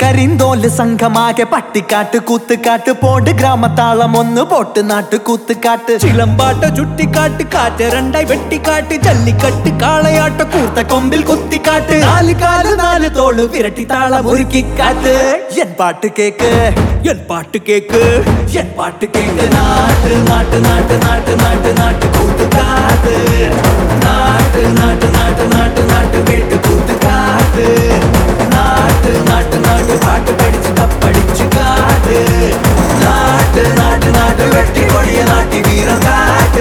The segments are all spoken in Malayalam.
കരിന്തോല് സംഘമാകെ പട്ടിക്കാട്ട് കൂത്തുകാട്ട് പോണ്ട് ഗ്രാമത്താളം ഒന്ന് പോട്ട് നാട്ട് കൂത്തുകാട്ട് ചിലമ്പാട്ട ചുട്ടിക്കാട്ട് കാറ്റ് രണ്ടായി വെട്ടിക്കാട്ട് ജല്ലിക്കട്ട് കാളയാട്ട കൂർത്ത കൊമ്പിൽ കുത്തിക്കാട്ട് നാല് കാല് നാല് തോള് വിരട്ടി താളം ഒരുക്കിക്കാട്ട് എൻ പാട്ട് കേക്ക് എൻ പാട്ട് കേക്ക് എൻ പാട്ട് കേക്ക് നാട്ട് നാട്ട് നാട്ട് നാട്ട് നാട്ട് നാട്ട് കൂത്തുകാട്ട് നാട്ട് നാട്ട് നാട്ട് നാട്ട് നാട്ട് വീട്ട് കൂത്തുകാട്ട് നാട്ട് നാട്ട് നാട്ട് പാട്ട് പഠിച്ച് തപ്പടിച്ച് കാട്ട് നാട്ട് നാട്ട് നാട്ട് വെട്ടി കൊടിയ നാട്ടി വീരം കാട്ട്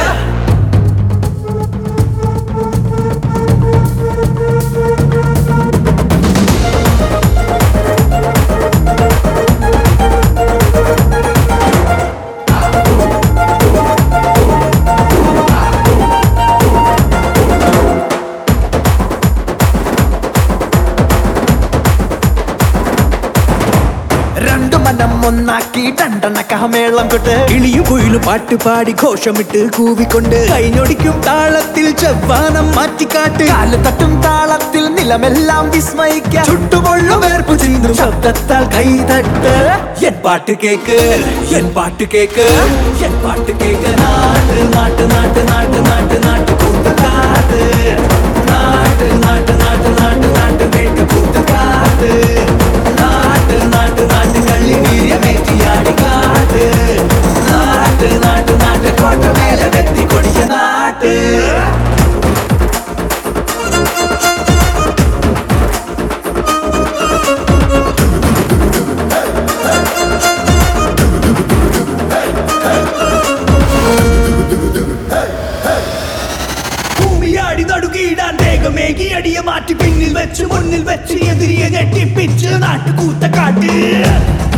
രണ്ടു മനം ഒന്നാക്കി രണ്ടെണ്ണക്കമേളം കൊട്ട് കിളിയും കുയിലും പാട്ട് പാടി ഘോഷമിട്ട് കൂവിക്കൊണ്ട് കൈഞ്ഞൊടിക്കും താളത്തിൽ ചെവ്വാനം മാറ്റിക്കാട്ട് കാല് തട്ടും താളത്തിൽ നിലമെല്ലാം വിസ്മയിക്കാം ചുട്ടുപൊള്ളും വേർപ്പു ചിന്തും ശബ്ദത്താൽ കൈതട്ട് എൻ പാട്ട് കേക്ക് എൻ പാട്ട് കേക്ക് എൻ പാട്ട് കേക്ക് നാട്ട് നാട്ട് നാട്ട് നാട്ട് നാട്ട് നാട്ട് കൂട്ടുകാട്ട് നാട്ട് നാട്ട് നാട്ട് നാട്ട് നാട്ട് വീട്ട് കൂട്ടുകാട്ട് നാട്ട് നാട്ട് നാട്ട് കള്ളി വീര്യമേറ്റിയാടി കാട്ട് നാട്ട് നാട്ട് നാട്ട് കോട്ട മേലെ വെത്തി കൊടിയ നാട്ട് ഭൂമിയാടി നടുകിയിടാൻ വേഗമേകി അടിയെ മാറ്റി പിന്നിൽ വെച്ച് മുന്നിൽ വെച്ച് എതിരിയെ ഞെട്ടിപ്പിച്ച് നാട്ടുകൂത്ത കാട്ട്